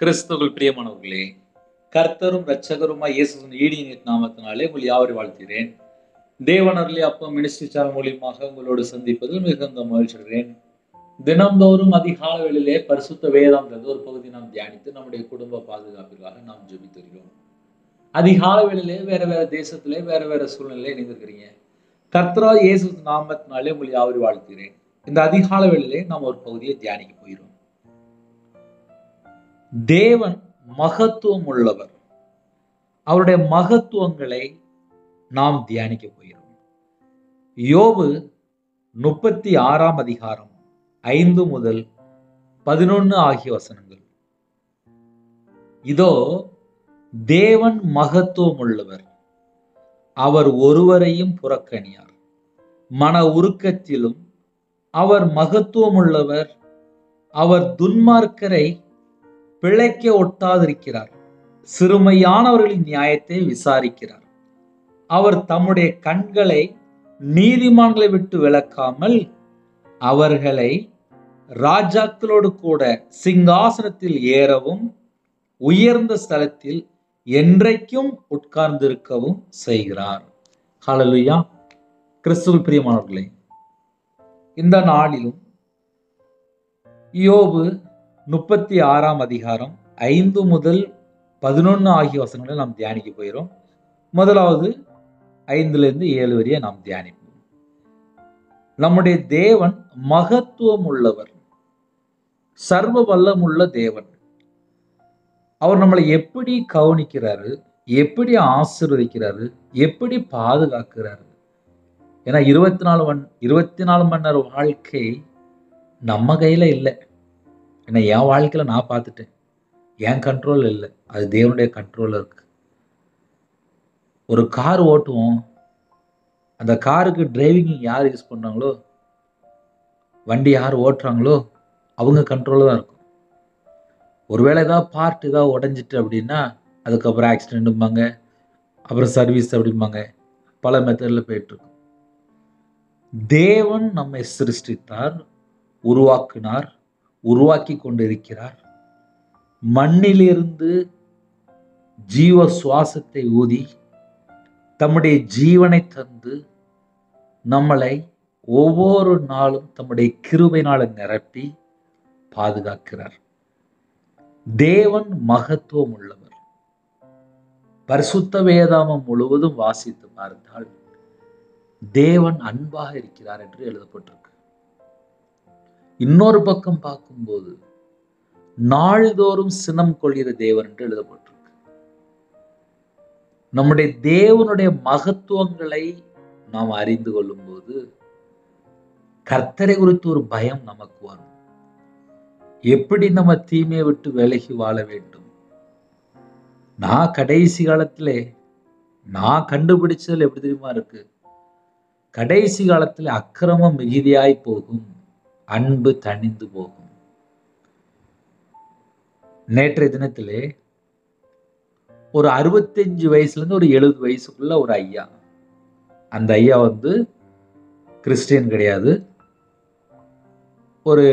கிறிஸ்துவுக்குள் பிரியமானவர்களே கர்த்தரும் இரட்சகருமாய் இயேசுவின் ஈடியின் நாமத்தினாலே உங்கள் யாவரை வாழ்த்துகிறேன் தேவனர்லி அப்பம் மினிஸ்ட்ரி சேனல் மூலியமாக உங்களோடு சந்திப்பதில் மிகுந்த மகிழ்ச்சிகிறேன் தினம்தோறும் அதிகால வேளையிலே பரிசுத்த வேதாந்தது ஒரு பகுதி நாம் தியானித்து நம்முடைய குடும்ப பாதுகாப்பிற்காக நாம் ஜெபித்து வருகிறோம் அதிகால வேளையிலே வேற வேற தேசத்திலே வேற வேற சூழ்நிலையில இணைந்திருக்கிறீங்க கர்த்தரா இயேசு நாமத்தினாலே உங்களை யாவரை வாழ்த்துகிறேன் இந்த அதிகால வேளையிலே நாம் ஒரு பகுதியை தியானிக்க போகிறோம் தேவன் மகத்துவம் உள்ளவர் அவருடைய மகத்துவங்களை நாம் தியானிக்க போகிறோம் யோபு முப்பத்தி ஆறாம் அதிகாரம் ஐந்து முதல் பதினொன்னு ஆகிய வசனங்கள் இதோ தேவன் மகத்துவம் உள்ளவர் அவர் ஒருவரையும் புறக்கணியார் மன உருக்கத்திலும் அவர் மகத்துவம் உள்ளவர் அவர் துன்மார்க்கரை பிழைக்க ஒட்டாதிருக்கிறார் சிறுமையானவர்களின் நியாயத்தை விசாரிக்கிறார் அவர் தம்முடைய கண்களை நீதிமான்களை விட்டு விளக்காமல் அவர்களை ராஜாக்களோடு கூட சிங்காசனத்தில் ஏறவும் உயர்ந்த ஸ்தலத்தில் என்றைக்கும் உட்கார்ந்திருக்கவும் செய்கிறார் ஹalleluya கிறிஸ்துவில் பிரியமானவர்களே இந்த நாளிலும் யோபு முப்பத்தி ஆறாம் அதிகாரம் ஐந்து முதல் பதினொன்று ஆகிய வசனங்களை நாம் தியானிக்க போகிறோம் முதலாவது ஐந்துல இருந்து ஏழு வரைய நாம் தியானிப்போம் நம்முடைய தேவன் மகத்துவம் உள்ளவர் சர்வ வல்லமுள்ள தேவன் அவர் நம்மளை எப்படி கவனிக்கிறாரு எப்படி ஆசீர்வதிக்கிறாரு எப்படி பாதுகாக்கிறாரு ஏன்னா இருபத்தி நாலு மண் இருபத்தி நாலு மணி நேரம் வாழ்க்கை நம்ம கையில இல்லை ஏன்னா என் வாழ்க்கையில நான் பார்த்துட்டேன் என் கண்ட்ரோல் இல்லை அது தேவனுடைய கண்ட்ரோல்ல இருக்கு ஒரு கார் ஓட்டுவோம் அந்த காருக்கு டிரைவிங் யார் யூஸ் பண்ணாங்களோ வண்டி யார் ஓட்டுறாங்களோ அவங்க கண்ட்ரோலில் தான் இருக்கும் ஒருவேளை ஏதாவது பார்ட் ஏதாவது உடஞ்சிட்டு அப்படின்னா அதுக்கப்புறம் ஆக்சிடென்ட்டும்பாங்க அப்புறம் சர்வீஸ் அப்படிம்பாங்க பல மெத்தடில் போயிட்டுருக்கும் தேவன் நம்மை சிருஷ்டித்தார் உருவாக்கினார் உருவாக்கி கொண்டிருக்கிறார் மண்ணிலிருந்து ஜீவ சுவாசத்தை ஊதி தம்முடைய ஜீவனை தந்து நம்மளை ஒவ்வொரு நாளும் தம்முடைய கிருபைனால நிரப்பி பாதுகாக்கிறார் தேவன் மகத்துவம் உள்ளவர் பரிசுத்த வேதாமம் முழுவதும் வாசித்து பார்த்தால் தேவன் அன்பாக இருக்கிறார் என்று எழுதப்பட்டிருக்கு இன்னொரு பக்கம் பார்க்கும்போது நாள்தோறும் சினம் கொள்கிற தேவன் என்று எழுதப்பட்டிருக்கு நம்முடைய தேவனுடைய மகத்துவங்களை நாம் அறிந்து கொள்ளும் போது கர்த்தரை குறித்து ஒரு பயம் நமக்கு வரும் எப்படி நம்ம தீமையை விட்டு விலகி வாழ வேண்டும் நான் கடைசி காலத்திலே நான் கண்டுபிடிச்சதுல எப்படி தெரியுமா இருக்கு கடைசி காலத்துல அக்கிரமம் மிகுதியாய் போகும் அன்பு தணிந்து போகும் நேற்றைய தினத்திலே ஒரு அறுபத்தஞ்சு வயசுல இருந்து ஒரு எழுபது வயசுக்குள்ள ஒரு ஐயா அந்த ஐயா வந்து கிறிஸ்டியன் கிடையாது ஒரு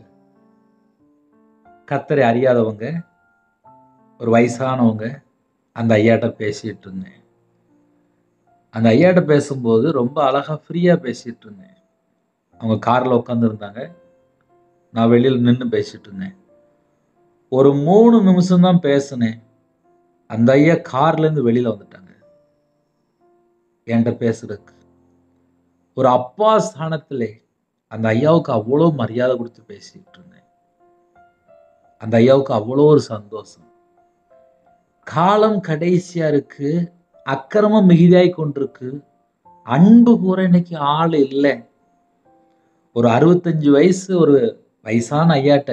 கத்தரை அறியாதவங்க ஒரு வயசானவங்க அந்த ஐயாட்ட பேசிட்டு இருந்தேன் அந்த ஐயாட்ட பேசும்போது ரொம்ப அழகா ஃப்ரீயா பேசிட்டு இருந்தேன் அவங்க கார்ல உட்காந்துருந்தாங்க நான் வெளியில் நின்று பேசிட்டு இருந்தேன் ஒரு மூணு நிமிஷம் தான் பேசினேன் அந்த ஐயா கார்ல இருந்து வெளியில வந்துட்டாங்க என்கிட்ட பேசுறதுக்கு ஒரு அப்பா ஸ்தானத்திலே அந்த ஐயாவுக்கு அவ்வளோ மரியாதை கொடுத்து பேசிட்டு இருந்தேன் அந்த ஐயாவுக்கு அவ்வளோ ஒரு சந்தோஷம் காலம் கடைசியா இருக்கு அக்கிரமம் மிகுதியாய் கொண்டிருக்கு அன்பு கூற இன்னைக்கு ஆள் இல்லை ஒரு அறுபத்தஞ்சு வயசு ஒரு வயசான ஐயாட்ட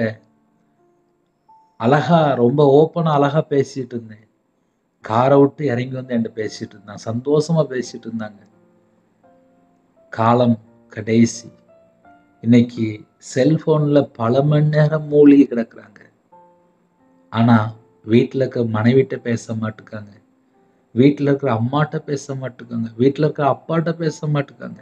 அழகா ரொம்ப ஓப்பனா அழகா பேசிட்டு இருந்தேன் காரை விட்டு இறங்கி வந்து என்கிட்ட பேசிட்டு இருந்தாங்க சந்தோஷமா பேசிட்டு இருந்தாங்க காலம் கடைசி இன்னைக்கு செல்போன்ல பல மணி நேரம் மூழ்கி கிடக்குறாங்க ஆனா வீட்டில் இருக்க மனைவிட்ட பேச மாட்டுக்காங்க வீட்டில் இருக்கிற அம்மாட்ட பேச மாட்டுக்காங்க வீட்டில் இருக்கிற அப்பாட்ட பேச மாட்டுக்காங்க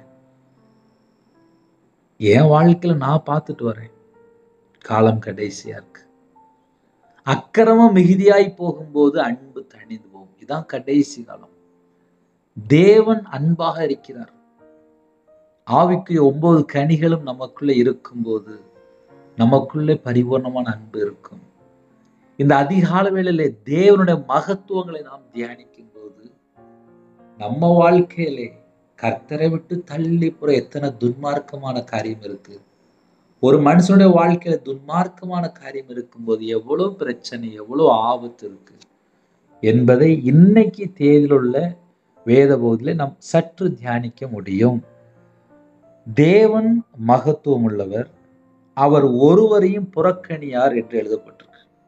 என் வாழ்க்கையில நான் பார்த்துட்டு வரேன் காலம் கடைசியா இருக்கு அக்கிரமம் மிகுதியாய் போகும்போது அன்பு தணிந்து போகும் இதான் கடைசி காலம் தேவன் அன்பாக இருக்கிறார் ஆவிக்கு ஒன்பது கனிகளும் நமக்குள்ள இருக்கும்போது நமக்குள்ளே பரிபூர்ணமான அன்பு இருக்கும் இந்த அதிகால வேளையிலே தேவனுடைய மகத்துவங்களை நாம் தியானிக்கும் போது நம்ம வாழ்க்கையிலே கர்த்தரை விட்டு தள்ளி போற எத்தனை துன்மார்க்கமான காரியம் இருக்கு ஒரு மனுஷனுடைய வாழ்க்கையில துன்மார்க்கமான காரியம் இருக்கும்போது எவ்வளவு பிரச்சனை எவ்வளவு ஆபத்து இருக்கு என்பதை இன்னைக்கு தேதியில் உள்ள வேத பகுதியில நாம் சற்று தியானிக்க முடியும் தேவன் மகத்துவம் உள்ளவர் அவர் ஒருவரையும் புறக்கணியார் என்று எழுதப்பட்டிருக்கு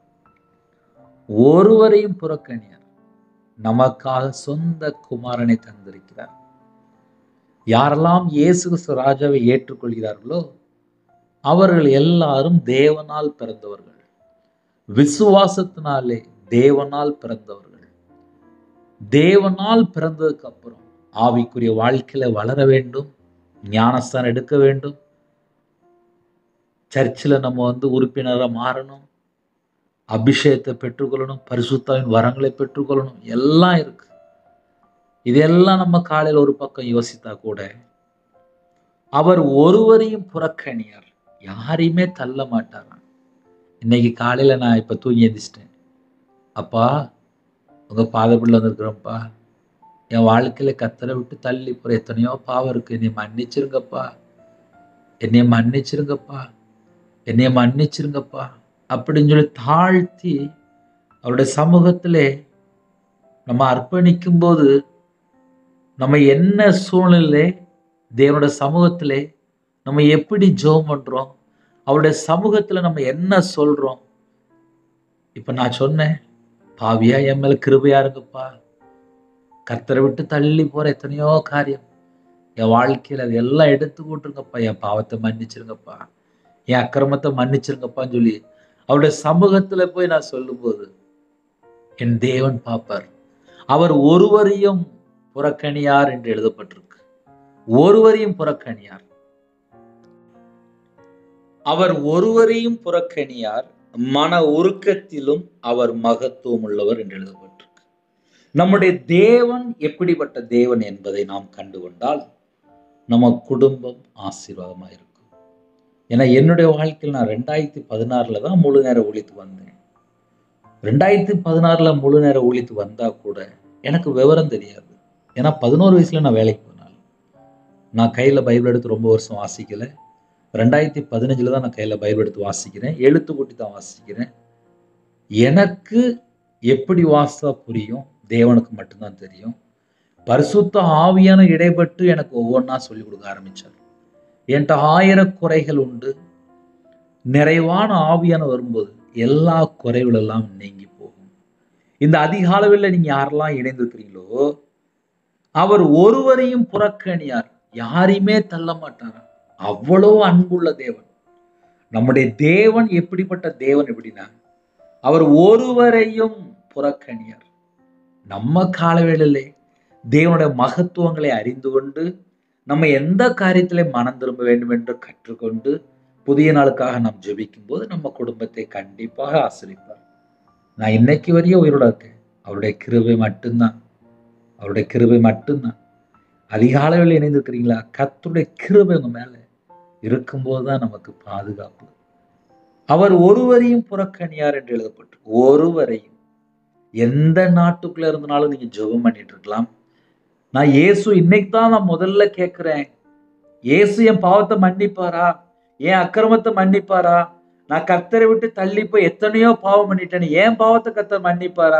ஒருவரையும் புறக்கணியார் நமக்காக சொந்த குமாரனை தந்திருக்கிறார் யாரெல்லாம் இயேசு கிறிஸ்து ராஜாவை ஏற்றுக்கொள்கிறார்களோ அவர்கள் எல்லாரும் தேவனால் பிறந்தவர்கள் விசுவாசத்தினாலே தேவனால் பிறந்தவர்கள் தேவனால் பிறந்ததுக்கு அப்புறம் ஆவிக்குரிய வாழ்க்கையில வளர வேண்டும் ஞானஸ்தானம் எடுக்க வேண்டும் சர்ச்சில் நம்ம வந்து உறுப்பினராக மாறணும் அபிஷேகத்தை பெற்றுக்கொள்ளணும் பரிசுத்தாவின் வரங்களை பெற்றுக்கொள்ளணும் எல்லாம் இருக்கு இதெல்லாம் நம்ம காலையில் ஒரு பக்கம் யோசித்தா கூட அவர் ஒருவரையும் புறக்கணியார் யாரையுமே தள்ள மாட்டாராம் இன்னைக்கு காலையில் நான் இப்போ தூங்கி எந்திச்சிட்டேன் அப்பா உங்கள் பாதப்பிள்ள வந்திருக்கிறோம்ப்பா என் வாழ்க்கையில் கத்தரை விட்டு தள்ளி போகிற எத்தனையோ பாவம் இருக்கு என்னை மன்னிச்சிருங்கப்பா என்னை மன்னிச்சிருங்கப்பா என்னை மன்னிச்சிருங்கப்பா அப்படின்னு சொல்லி தாழ்த்தி அவருடைய சமூகத்திலே நம்ம அர்ப்பணிக்கும் போது நம்ம என்ன சூழ்நிலை தேவனுடைய சமூகத்திலே நம்ம எப்படி ஜெபம் பண்றோம் அவருடைய சமூகத்துல நம்ம என்ன சொல்றோம் இப்ப நான் சொன்னேன் பாவியா என் மேல கிருபையா இருங்கப்பா கர்த்தரை விட்டு தள்ளி போற எத்தனையோ காரியம் என் வாழ்க்கையில அது எல்லாம் எடுத்து போட்டுருங்கப்பா என் பாவத்தை மன்னிச்சிருங்கப்பா என் அக்கிரமத்தை மன்னிச்சிருங்கப்பான்னு சொல்லி அவருடைய சமூகத்துல போய் நான் சொல்லும்போது என் தேவன் பாப்பார் அவர் ஒருவரையும் புறக்கணியார் என்று எழுதப்பட்டிருக்கு ஒருவரையும் புறக்கணியார் அவர் ஒருவரையும் புறக்கணியார் மன உருக்கத்திலும் அவர் மகத்துவம் உள்ளவர் என்று எழுதப்பட்டிருக்கு நம்முடைய தேவன் எப்படிப்பட்ட தேவன் என்பதை நாம் கண்டுகொண்டால் நம்ம குடும்பம் ஆசீர்வாதமாக இருக்கும் ஏன்னா என்னுடைய வாழ்க்கையில் நான் ரெண்டாயிரத்தி பதினாறுல தான் முழு நேர ஒழித்து வந்தேன் ரெண்டாயிரத்தி பதினாறுல முழு நேர ஒழித்து வந்தா கூட எனக்கு விவரம் தெரியாது ஏன்னா பதினோரு வயசுல நான் வேலைக்கு போனாலும் நான் கையில பைபிள் எடுத்து ரொம்ப வருஷம் வாசிக்கல ரெண்டாயிரத்தி பதினஞ்சுல தான் நான் கையில பைபிள் எடுத்து வாசிக்கிறேன் எழுத்து கூட்டி தான் வாசிக்கிறேன் எனக்கு எப்படி வாசித்தா புரியும் தேவனுக்கு மட்டும்தான் தெரியும் பரிசுத்த ஆவியான இடைப்பட்டு எனக்கு ஒவ்வொன்றா சொல்லி கொடுக்க ஆரம்பிச்சார் என்கிட்ட ஆயிரம் குறைகள் உண்டு நிறைவான ஆவியான வரும்போது எல்லா குறைகள் எல்லாம் நீங்கி போகும் இந்த அதிகாலவில் நீங்க யாரெல்லாம் இணைந்திருக்கிறீங்களோ அவர் ஒருவரையும் புறக்கணியார் யாரையுமே தள்ள மாட்டாரா அவ்வளவு அன்புள்ள தேவன் நம்முடைய தேவன் எப்படிப்பட்ட தேவன் எப்படின்னா அவர் ஒருவரையும் புறக்கணியார் நம்ம காலவேளையிலே தேவனுடைய மகத்துவங்களை அறிந்து கொண்டு நம்ம எந்த காரியத்திலே மனம் திரும்ப வேண்டும் என்று கற்றுக்கொண்டு புதிய நாளுக்காக நாம் ஜெபிக்கும் போது நம்ம குடும்பத்தை கண்டிப்பாக ஆசிரிப்பார் நான் இன்னைக்கு வரையும் உயிரோட இருக்கேன் அவருடைய கிருபை மட்டும்தான் அவருடைய கிருபை மட்டும்தான் அதிகாலையில் இணைந்திருக்கிறீங்களா கர்த்தருடைய கிருபை உங்க மேல இருக்கும்போது தான் நமக்கு பாதுகாப்பு அவர் ஒருவரையும் புறக்கணியார் என்று எழுதப்பட்டு ஒருவரையும் எந்த நாட்டுக்குள்ள இருந்தாலும் நீங்க ஜெபம் பண்ணிட்டு இருக்கலாம் நான் இயேசு இன்னைக்கு தான் நான் முதல்ல கேட்கிறேன் இயேசு என் பாவத்தை மன்னிப்பாரா என் அக்கிரமத்தை மன்னிப்பாரா நான் கர்த்தரை விட்டு தள்ளி போய் எத்தனையோ பாவம் பண்ணிட்டேன் என் பாவத்தை கர்த்தர் மன்னிப்பாரா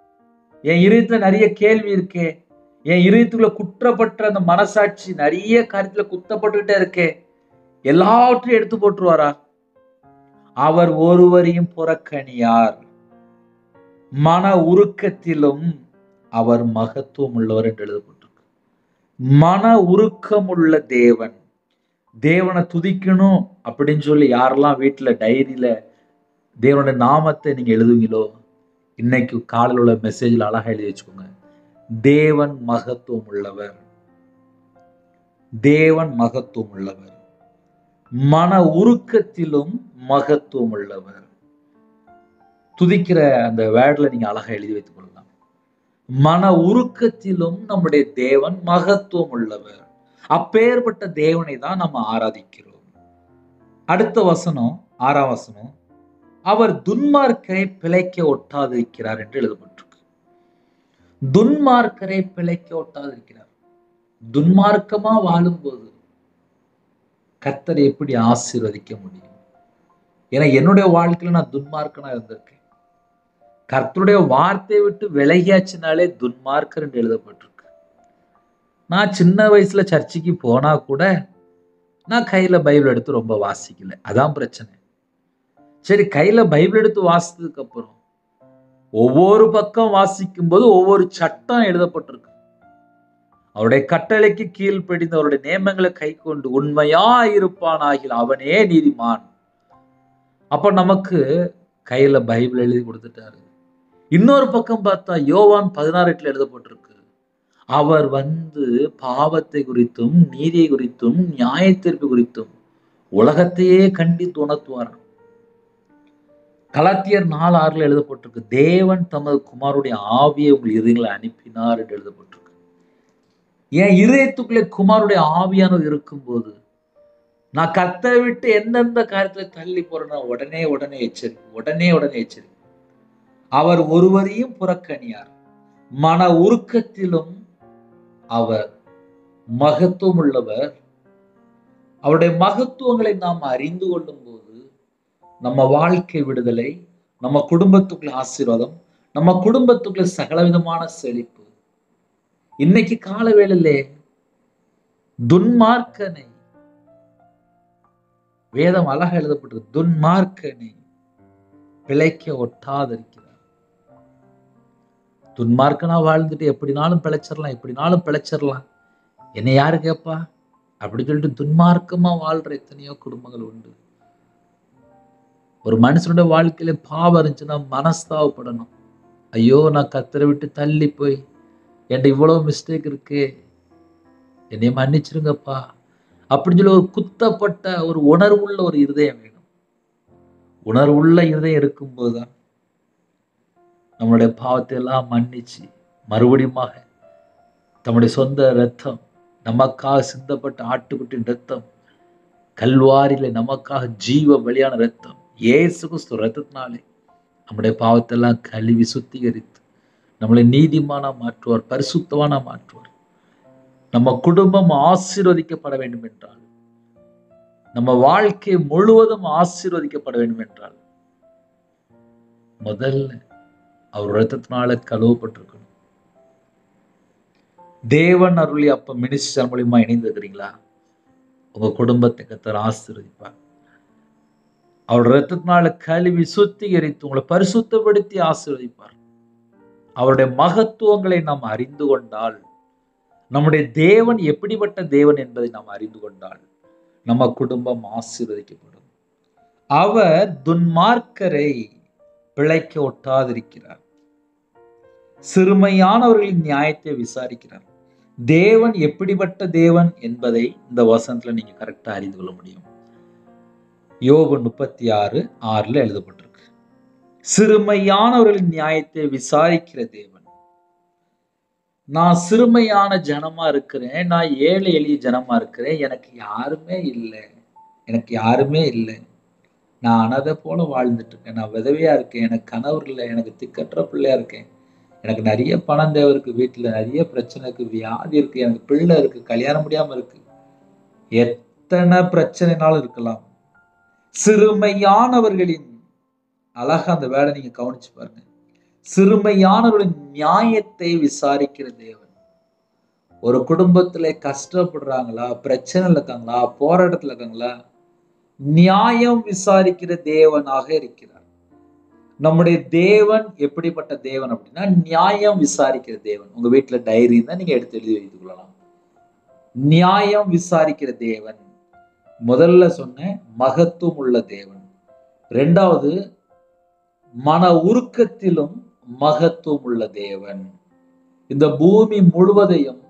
என் இருதயத்துல நிறைய கேள்வி இருக்கே என் இருதயத்துக்குள்ள குற்றப்பட்ட அந்த மனசாட்சி நிறைய காரியத்துல குத்தப்பட்டுக்கிட்டே இருக்கே எல்லாவற்றையும் எடுத்து போட்டுருவாரா அவர் ஒருவரையும் புறக்கணியார் மன உருக்கத்திலும் அவர் மகத்துவம் உள்ளவர் என்று எழுதப்பட்டிருக்கு மன உருக்கம் உள்ள தேவன் தேவனை துதிக்கணும் அப்படின்னு சொல்லி யாரெல்லாம் வீட்டுல டைரியில தேவனுடைய நாமத்தை நீங்க எழுதுவீங்களோ இன்னைக்கு காலையில் உள்ள மெசேஜில் அழகா எழுதி வச்சுக்கோங்க தேவன் மகத்துவம் உள்ளவர் தேவன் மகத்துவம் உள்ளவர் மன உருக்கத்திலும் மகத்துவம் உள்ளவர் துதிக்கிற அந்த வேர்டில் நீங்க அழகா எழுதி வைத்துக் கொள்ளலாம் மன உருக்கத்திலும் நம்முடைய தேவன் மகத்துவம் உள்ளவர் அப்பேற்பட்ட தேவனை தான் நம்ம ஆராதிக்கிறோம் அடுத்த வசனம் ஆறாம் வசனம் அவர் துன்மார்க்கரை பிழைக்க ஒட்டாதிருக்கிறார் என்று எழுதப்பட்டிருக்கு துன்மார்க்கரை பிழைக்க ஒட்டாதிருக்கிறார் துன்மார்க்கமா வாழும்போது கர்த்தரை எப்படி ஆசீர்வதிக்க முடியும் ஏன்னா என்னுடைய வாழ்க்கையில நான் துன்மார்க்கனா இருந்திருக்கேன் கர்த்தருடைய வார்த்தையை விட்டு விலகியாச்சுனாலே துன்மார்க்கர் என்று எழுதப்பட்டிருக்கு நான் சின்ன வயசுல சர்ச்சுக்கு போனா கூட நான் கையில பைபிள் எடுத்து ரொம்ப வாசிக்கல அதான் பிரச்சனை சரி கையில பைபிள் எடுத்து வாசித்ததுக்கு அப்புறம் ஒவ்வொரு பக்கம் வாசிக்கும் போது ஒவ்வொரு சட்டம் எழுதப்பட்டிருக்கு அவருடைய கட்டளைக்கு கீழ்ப்படிந்து அவருடைய நியமங்களை கை கொண்டு உண்மையா இருப்பான் ஆகிய அவனே நீதிமான் அப்ப நமக்கு கையில பைபிள் எழுதி கொடுத்துட்டாரு இன்னொரு பக்கம் பார்த்தா யோவான் பதினாறு எட்டுல எழுதப்பட்டிருக்கு அவர் வந்து பாவத்தை குறித்தும் நீதியை குறித்தும் நியாயத்தீர்ப்பு குறித்தும் உலகத்தையே கண்டித்து உணர்த்துவார் கலாத்தியர் நாலு ஆறுல எழுதப்பட்டிருக்கு தேவன் தமது குமாருடைய ஆவியை உங்கள் இருதயங்களை அனுப்பினார் என்று எழுதப்பட்டிருக்கு என் இருதயத்துக்குள்ளே குமாருடைய ஆவியானது இருக்கும்போது நான் கர்த்தரை விட்டு எந்தெந்த காரியத்துல தள்ளி போறேன்னா உடனே உடனே எச்சரிக்கை உடனே உடனே எச்சரிக்கை அவர் ஒருவரையும் புறக்கணியார் மன உருக்கத்திலும் அவர் மகத்துவம் உள்ளவர் அவருடைய மகத்துவங்களை நாம் அறிந்து கொள்ளும் போது நம்ம வாழ்க்கை விடுதலை நம்ம குடும்பத்துக்குள்ள ஆசீர்வாதம் நம்ம குடும்பத்துக்குள்ள சகலவிதமான செழிப்பு இன்னைக்கு கால வேளையிலே துன்மார்க்கனை வேதம் அழகா எழுதப்பட்டிருக்கு துன்மார்க்கனை பிழைக்க ஒட்டாதிருக்கிறார் துன்மார்க்கனா வாழ்ந்துட்டு எப்படினாலும் பிழைச்சிடலாம் எப்படினாலும் பிழைச்சிடலாம் என்னை யாரு கேட்பா அப்படி சொல்லிட்டு துன்மார்க்கமா வாழ்ற எத்தனையோ குடும்பங்கள் உண்டு ஒரு மனுஷனுடைய வாழ்க்கையில பாவம் இருந்துச்சுன்னா மனஸ்தாவப்படணும் ஐயோ நான் கத்தரை விட்டு தள்ளி போய் என்கிட்ட இவ்வளவு மிஸ்டேக் இருக்கு என்னை மன்னிச்சிருங்கப்பா அப்படின்னு சொல்லி ஒரு குத்தப்பட்ட ஒரு உணர்வுள்ள ஒரு இருதயம் வேணும் உணர்வுள்ள இருதயம் இருக்கும்போது தான் நம்மளுடைய பாவத்தை எல்லாம் மன்னிச்சு மறுபடியுமாக தம்முடைய சொந்த ரத்தம் நமக்காக சிந்தப்பட்ட ஆட்டுக்குட்டின் ரத்தம் கல்வாரியில நமக்காக ஜீவ பலியான ரத்தம் இயேசு கிறிஸ்து ரத்தத்தினாலே நம்முடைய பாவத்தெல்லாம் கழுவி சுத்திகரித்து நம்மளை நீதிமானா மாற்றுவார் பரிசுத்தவானா மாற்றுவார் நம்ம குடும்பம் ஆசீர்வதிக்கப்பட வேண்டும் என்றால் நம்ம வாழ்க்கை முழுவதும் ஆசீர்வதிக்கப்பட வேண்டும் என்றால் முதல்ல அவர் ரத்தத்தினால கழுவப்பட்டிருக்கணும் தேவன் அருளி அப்ப மினிஸ்டர் மூலியமா இணைந்திருக்கிறீங்களா உங்க குடும்பத்தை கத்தர் ஆசீர்வதிப்பார் அவர் ரத்தத்தினால கழுவி சுத்திகரித்து உங்களை பரிசுத்தப்படுத்தி ஆசீர்வதிப்பார் அவருடைய மகத்துவங்களை நாம் அறிந்து கொண்டால் நம்முடைய தேவன் எப்படிப்பட்ட தேவன் என்பதை நாம் அறிந்து கொண்டால் நம்ம குடும்பம் ஆசீர்வதிக்கப்படும் அவர் துன்மார்க்கரை பிழைக்க ஒட்டாதிருக்கிறார் சிறுமையானவர்களின் நியாயத்தை விசாரிக்கிறார் தேவன் எப்படிப்பட்ட தேவன் என்பதை இந்த வசனத்துல நீங்க கரெக்டா அறிந்து கொள்ள முடியும் யோபு முப்பத்தி ஆறு ஆறுல எழுதப்பட்டிருக்கு சிறுமையானவர்களின் நியாயத்தை விசாரிக்கிற தேவன் நான் சிறுமையான ஜனமா இருக்கிறேன் நான் ஏழை எளிய ஜனமா இருக்கிறேன் எனக்கு யாருமே இல்லை எனக்கு யாருமே இல்லை நான் அனதை போல வாழ்ந்துட்டு இருக்கேன் நான் விதவையா இருக்கேன் எனக்கு கணவர் இல்லை எனக்கு திக்கற்ற பிள்ளையா இருக்கேன் எனக்கு நிறைய பணம் தேவை இருக்கு வீட்டுல நிறைய பிரச்சனை இருக்கு வியாதி இருக்கு எனக்கு பிள்ளை இருக்கு கல்யாணம் முடியாம இருக்கு எத்தனை பிரச்சனைனாலும் இருக்கலாம் சிறுமையானவர்களின் அழகா அந்த வேலை நீங்க கவனிச்சு பாருங்க சிறுமையானவர்களின் நியாயத்தை விசாரிக்கிற தேவன் ஒரு குடும்பத்துல கஷ்டப்படுறாங்களா பிரச்சனைல இருக்காங்களா போராட்டத்துல இருக்காங்களா நியாயம் விசாரிக்கிற தேவனாக இருக்கிறார் நம்முடைய தேவன் எப்படிப்பட்ட தேவன் அப்படின்னா நியாயம் விசாரிக்கிற தேவன் உங்க வீட்டுல டைரி தான் நீங்க எடுத்து எழுதி வைத்துக் கொள்ளலாம் நியாயம் விசாரிக்கிற தேவன் முதல்ல சொன்ன மகத்துவம் உள்ள தேவன் ரெண்டாவது மன உருக்கத்திலும் மகத்துவம் உள்ள தேவன் இந்த பூமி முழுவதையும்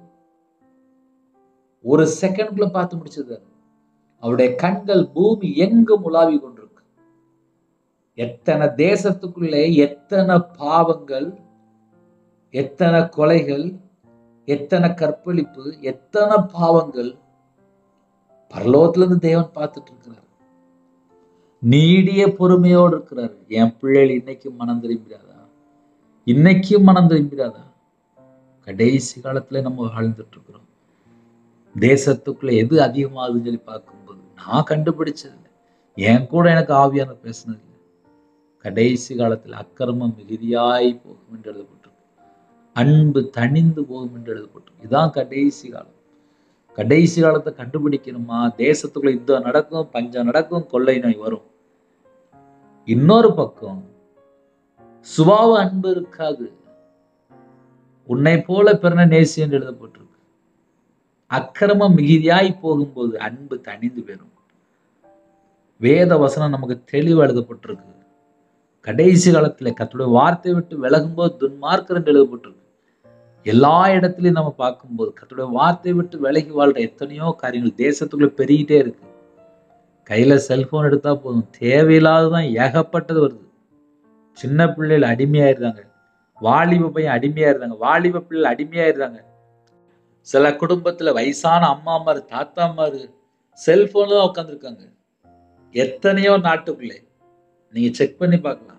ஒரு செகண்ட்ல பார்த்து முடிச்சது அவருடைய கண்கள் பூமி எங்கும் உலாவி கொண்டிருக்கு எத்தனை தேசத்துக்குள்ளே எத்தனை பாவங்கள் எத்தனை கொலைகள் எத்தனை கற்பழிப்பு எத்தனை பாவங்கள் பரலோகத்துல இருந்து தேவன் பார்த்துட்டு இருக்கிறார் நீடிய பொறுமையோடு இருக்கிறார் என் பிள்ளைகள் இன்னைக்கும் மனம் திரும்பிடாதா இன்னைக்கும் மனம் திரும்பிடாதா கடைசி காலத்துல நம்ம வாழ்ந்துட்டு இருக்கிறோம் தேசத்துக்குள்ள எது அதிகமாகுதுன்னு சொல்லி பார்க்கும்போது நான் கண்டுபிடிச்சது இல்லை என் கூட எனக்கு ஆவியான பேசினது இல்லை கடைசி காலத்துல அக்கிரமம் மிகுதியாய் போகும் என்று எழுதப்பட்டிருக்கு அன்பு தணிந்து போகும் என்று எழுதப்பட்டிருக்கு இதுதான் கடைசி காலம் கடைசி காலத்தை கண்டுபிடிக்கணுமா தேசத்துக்குள்ள யுத்தம் நடக்கும் பஞ்சம் நடக்கும் கொள்ளை நோய் வரும் இன்னொரு பக்கம் சுபாவ அன்பு இருக்காது உன்னை போல பிறன நேசி என்று எழுதப்பட்டிருக்கு அக்கிரமம் மிகுதியாய் போகும்போது அன்பு தணிந்து போயிடும் வேத வசனம் நமக்கு தெளிவு எழுதப்பட்டிருக்கு கடைசி காலத்துல கத்துடைய வார்த்தை விட்டு விலகும்போது துன்மார்க்கர் என்று எழுதப்பட்டிருக்கு எல்லா இடத்துலையும் நம்ம பார்க்கும்போது கத்துடைய வார்த்தை விட்டு விலகி வாழ்ற எத்தனையோ காரியங்கள் தேசத்துக்குள்ள பெருகிட்டே இருக்கு கையில செல்போன் எடுத்தா போதும் தேவையில்லாததான் ஏகப்பட்டது வருது சின்ன பிள்ளைகள் அடிமையாயிருந்தாங்க வாலிப பையன் அடிமையாயிருந்தாங்க வாலிப பிள்ளைகள் அடிமையாயிருந்தாங்க சில குடும்பத்துல வயசான அம்மாமாரு தாத்தாமாரு செல்போன்ல தான் உட்காந்துருக்காங்க எத்தனையோ நாட்டுக்குள்ளே நீங்க செக் பண்ணி பார்க்கலாம்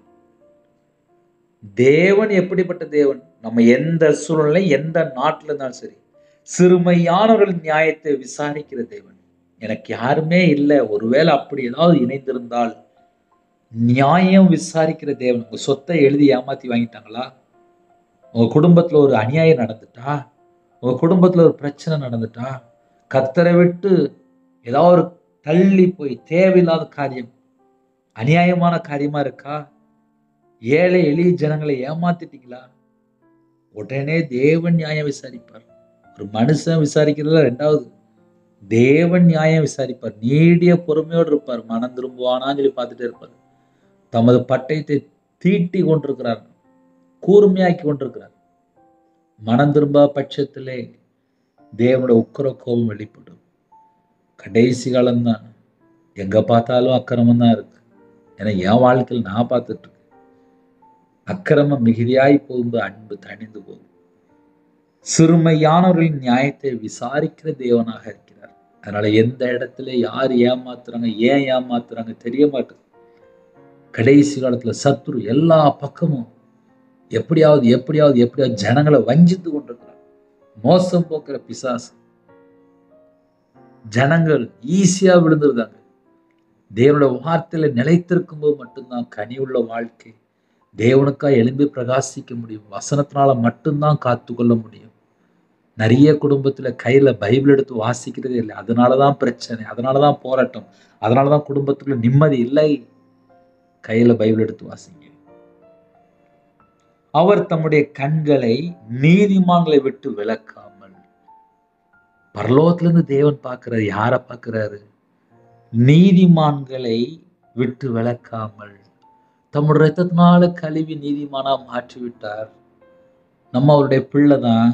தேவன் எப்படிப்பட்ட தேவன் நம்ம எந்த சூழ்நிலை எந்த நாட்டுல இருந்தாலும் சரி சிறுமையானவர்கள் நியாயத்தை விசாரிக்கிற தேவன் எனக்கு யாருமே இல்லை ஒருவேளை அப்படி ஏதாவது இணைந்திருந்தால் நியாயம் விசாரிக்கிற தேவன் உங்க சொத்தை எழுதி ஏமாத்தி வாங்கிட்டாங்களா உங்க குடும்பத்துல ஒரு அநியாயம் நடந்துட்டா உங்க குடும்பத்துல ஒரு பிரச்சனை நடந்துட்டா கத்தரை விட்டு ஏதாவது ஒரு தள்ளி போய் தேவையில்லாத காரியம் அநியாயமான காரியமா இருக்கா ஏழை எளிய ஜனங்களை ஏமாத்திட்டீங்களா உடனே தேவன் நியாயம் விசாரிப்பார் ஒரு மனுஷன் விசாரிக்கிறதுல ரெண்டாவது தேவன் நியாயம் விசாரிப்பார் நீடிய பொறுமையோடு இருப்பார் மனம் திரும்புவானான்னு சொல்லி பார்த்துட்டே இருப்பார் தமது பட்டயத்தை தீட்டி கொண்டிருக்கிறார் கூர்மையாக்கி கொண்டிருக்கிறார் மனம் திரும்பா பட்சத்திலே தேவனோட உக்கர கோபம் வெளிப்படும் கடைசி காலம்தான் எங்க பார்த்தாலும் அக்கிரமம் தான் இருக்கு ஏன்னா என் வாழ்க்கையில் நான் பார்த்துட்டு இருக்கேன் அக்கிரமம் மிகுதியாய் போகும்போது அன்பு தணிந்து போகும் சிறுமையானவர்களின் நியாயத்தை விசாரிக்கிற தேவனாக இருக்கிறார் அதனால எந்த இடத்துல யார் ஏமாத்துறாங்க ஏன் ஏமாத்துறாங்க தெரிய மாட்டேங்குது கடைசி காலத்துல சத்துரு எல்லா பக்கமும் எப்படியாவது எப்படியாவது எப்படியாவது ஜனங்களை வஞ்சித்து கொண்டிருக்கிறார் மோசம் போக்குற பிசாசு ஜனங்கள் ஈஸியா விழுந்துருந்தாங்க தேவனோட வார்த்தையில நிலைத்திருக்கும் போது மட்டும்தான் கனி உள்ள வாழ்க்கை தேவனுக்கா எழும்பி பிரகாசிக்க முடியும் வசனத்தினால மட்டும்தான் காத்து கொள்ள முடியும் நிறைய குடும்பத்துல கையில பைபிள் எடுத்து வாசிக்கிறதே இல்லை அதனாலதான் பிரச்சனை அதனாலதான் போராட்டம் அதனாலதான் குடும்பத்துக்குள்ள நிம்மதி இல்லை கையில பைபிள் எடுத்து வாசிங்க அவர் தம்முடைய கண்களை நீதிமான்களை விட்டு விளக்காமல் பரலோகத்திலிருந்து தேவன் பார்க்கிறார் யாரை பார்க்கிறாரு நீதிமான்களை விட்டு விளக்காமல் தம்முடைய ரத்தத்தினால கழுவி நீதிமானா மாற்றி விட்டார் நம்ம அவருடைய பிள்ளை தான்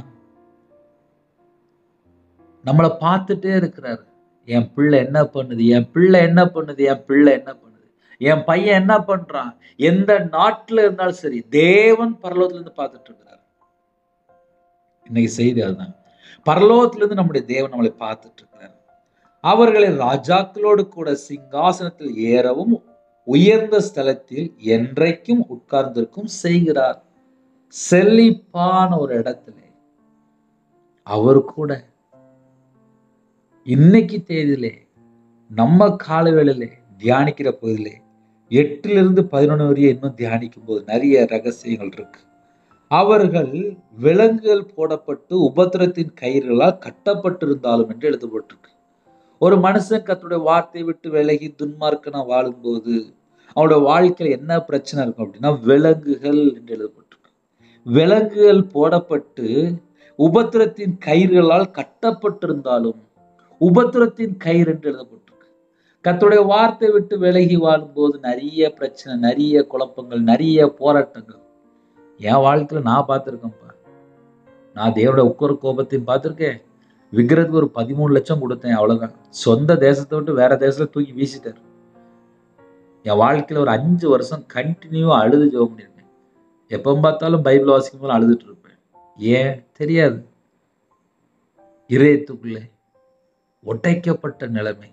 நம்மளை பார்த்துட்டே இருக்கிறார் என் பிள்ளை என்ன பண்ணுது என் பிள்ளை என்ன பண்ணுது என் பிள்ளை என்ன பண்ணுது என் பையன் என்ன பண்றான் எந்த நாட்டுல இருந்தாலும் சரி தேவன் பரலோகத்துல இருந்து பார்த்துட்டு இருக்கிறார் இன்னைக்கு செய்தி அதுதான் பரலோகத்துல இருந்து நம்முடைய தேவன் நம்மளை பார்த்துட்டு இருக்கிறார் அவர்களை ராஜாக்களோடு கூட சிங்காசனத்தில் ஏறவும் உயர்ந்த ஸ்தலத்தில் என்றைக்கும் உட்கார்ந்திருக்கும் செய்கிறார் செழிப்பான ஒரு இடத்துல அவர் கூட இன்னைக்கு தேதியிலே நம்ம காலவேளையிலே தியானிக்கிற பகுதியிலே எட்டுல இருந்து பதினொன்று வரையும் இன்னும் தியானிக்கும் போது நிறைய ரகசியங்கள் இருக்கு அவர்கள் விலங்குகள் போடப்பட்டு உபத்திரத்தின் கயிறுகளால் கட்டப்பட்டிருந்தாலும் என்று எழுதப்பட்டிருக்கு ஒரு மனுஷன் கத்துடைய வார்த்தை விட்டு விலகி துன்மார்க்கனா வாழும்போது அவனோட வாழ்க்கையில என்ன பிரச்சனை இருக்கும் அப்படின்னா விலங்குகள் என்று எழுதப்பட்டிருக்கு விலங்குகள் போடப்பட்டு உபத்திரத்தின் கயிறுகளால் கட்டப்பட்டிருந்தாலும் உபத்திரத்தின் கயிறு என்று எழுதப்பட்டிருக்கு கத்துடைய வார்த்தை விட்டு விலகி வாழும்போது நிறைய பிரச்சனை நிறைய குழப்பங்கள் நிறைய போராட்டங்கள் என் வாழ்க்கையில நான் பார்த்துருக்கேன்ப்பா நான் தேவனோட உக்கர கோபத்தையும் பார்த்துருக்கேன் விக்கிரத்துக்கு ஒரு பதிமூணு லட்சம் கொடுத்தேன் அவ்வளவுதான் சொந்த தேசத்தை விட்டு வேற தேசத்துல தூக்கி வீசிட்டார் என் வாழ்க்கையில ஒரு அஞ்சு வருஷம் கண்டினியூவா அழுது ஜெபம் பண்ணியிருக்கேன் எப்போ பார்த்தாலும் பைபிள் வாசிக்கும் போது அழுதுட்டு இருப்பேன் ஏன் தெரியாது இதயத்துக்குள்ளே ஒட்டைக்கப்பட்ட நிலைமை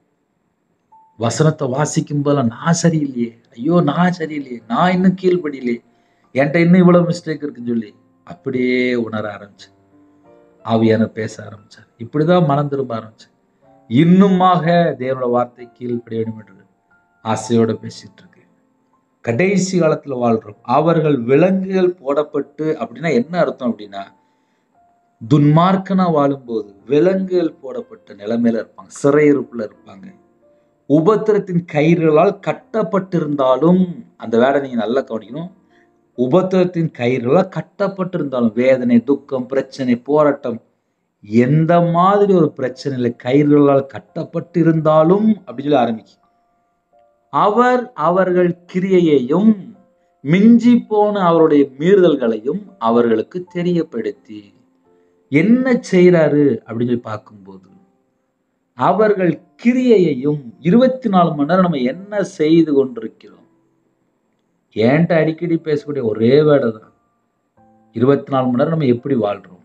வசனத்தை வாசிக்கும் போது நான் சரியில்லையே ஐயோ நான் சரியில்லையே நான் இன்னும் கீழ்படியிலே என்கிட்ட இன்னும் இவ்வளவு மிஸ்டேக் இருக்குன்னு சொல்லி அப்படியே உணர ஆரம்பிச்சேன் ஆவியான பேச ஆரம்பிச்சார் இப்படிதான் மனம் திரும்ப ஆரம்பிச்சேன் இன்னுமாக தேவனோட வார்த்தை கீழ்ப்படிய வேண்டும் என்று ஆசையோட பேசிட்டு இருக்கு கடைசி காலத்துல வாழ்றோம் அவர்கள் விலங்குகள் போடப்பட்டு அப்படின்னா என்ன அர்த்தம் அப்படின்னா துன்மார்க்கனா வாழும்போது விலங்குகள் போடப்பட்ட நிலைமையில இருப்பாங்க சிறையிருப்புல இருப்பாங்க உபத்திரத்தின் கயிறுகளால் கட்டப்பட்டிருந்தாலும் அந்த வேலை நீங்க நல்லா கவனிக்கணும் உபத்திரத்தின் கயிறுகளால் கட்டப்பட்டிருந்தாலும் வேதனை துக்கம் பிரச்சனை போராட்டம் எந்த மாதிரி ஒரு பிரச்சனையில கயிறுகளால் கட்டப்பட்டு இருந்தாலும் அப்படின்னு சொல்லி ஆரம்பிக்கும் அவர் அவர்கள் கிரியையையும் மிஞ்சி போன அவருடைய மீறுதல்களையும் அவர்களுக்கு தெரியப்படுத்தி என்ன செய்யறாரு அப்படின்னு சொல்லி பார்க்கும்போது அவர்கள் கிரியையையும் இருபத்தி நாலு மணி நேரம் நம்ம என்ன செய்து கொண்டிருக்கிறோம் ஏன்ட்ட அடிக்கடி பேசக்கூடிய ஒரே வேலை தான் இருபத்தி நாலு மணி நேரம் நம்ம எப்படி வாழ்றோம்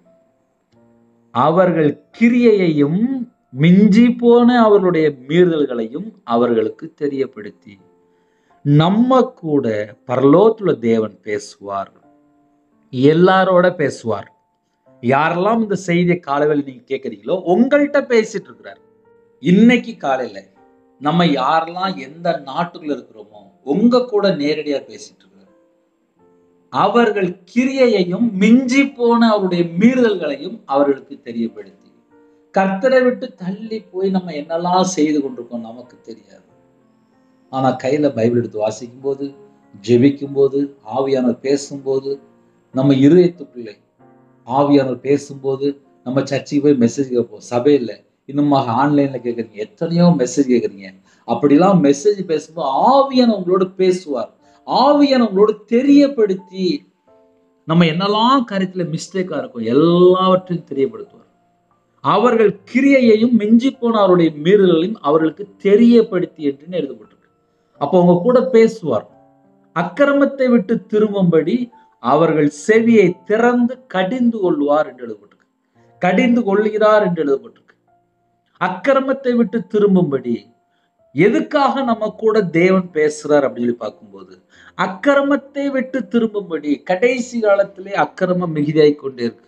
அவர்கள் கிரியையையும் மிஞ்சி போன அவர்களுடைய மீறுதல்களையும் அவர்களுக்கு தெரியப்படுத்தி நம்ம கூட பரலோகத்துல தேவன் பேசுவார் எல்லாரோட பேசுவார் யாரெல்லாம் இந்த செய்தியை காலையில் நீங்க கேட்குறீங்களோ உங்கள்கிட்ட பேசிட்டு இருக்கிறார் இன்னைக்கு காலையில நம்ம யாரெல்லாம் எந்த நாட்டுக்குள்ள இருக்கிறோமோ உங்க கூட நேரடியா பேசிட்டு இருக்கிறார் அவர்கள் கிரியையையும் மிஞ்சி போன அவருடைய மீறுதல்களையும் அவர்களுக்கு தெரியப்படுத்தி கர்த்தரை விட்டு தள்ளி போய் நம்ம என்னெல்லாம் செய்து கொண்டிருக்கோம் நமக்கு தெரியாது ஆனா கையில பைபிள் எடுத்து வாசிக்கும் போது ஜெபிக்கும் போது ஆவியானவர் பேசும்போது நம்ம இருதயத்துக்குள்ளே ஆவியானவர் பேசும்போது நம்ம சர்ச்சுக்கு போய் மெசேஜ் கேட்போம் சபையில் இன்னுமாக ஆன்லைன்ல கேட்குறீங்க எத்தனையோ மெசேஜ் கேட்குறீங்க அப்படிலாம் மெசேஜ் பேசும்போது ஆவியான உங்களோட பேசுவார் ஆவியான உங்களோட தெரியப்படுத்தி நம்ம என்னெல்லாம் கருத்துல மிஸ்டேக்கா இருக்கும் எல்லாவற்றையும் தெரியப்படுத்துவார் அவர்கள் கிரியையையும் மிஞ்சி போன அவருடைய மீறலையும் அவர்களுக்கு தெரியப்படுத்தி என்று எழுதப்பட்டிருக்கு அப்போ உங்க கூட பேசுவார் அக்கிரமத்தை விட்டு திரும்பும்படி அவர்கள் செவியை திறந்து கடிந்து கொள்வார் என்று எழுதப்பட்டிருக்கு கடிந்து கொள்கிறார் என்று எழுதப்பட்டிருக்கு அக்கிரமத்தை விட்டு திரும்பும்படி எதுக்காக நம்ம கூட தேவன் பேசுறார் அப்படின்னு சொல்லி பார்க்கும்போது அக்கிரமத்தை விட்டு திரும்பும்படி கடைசி காலத்திலே அக்கிரமம் மிகுதியாய் கொண்டே இருக்கு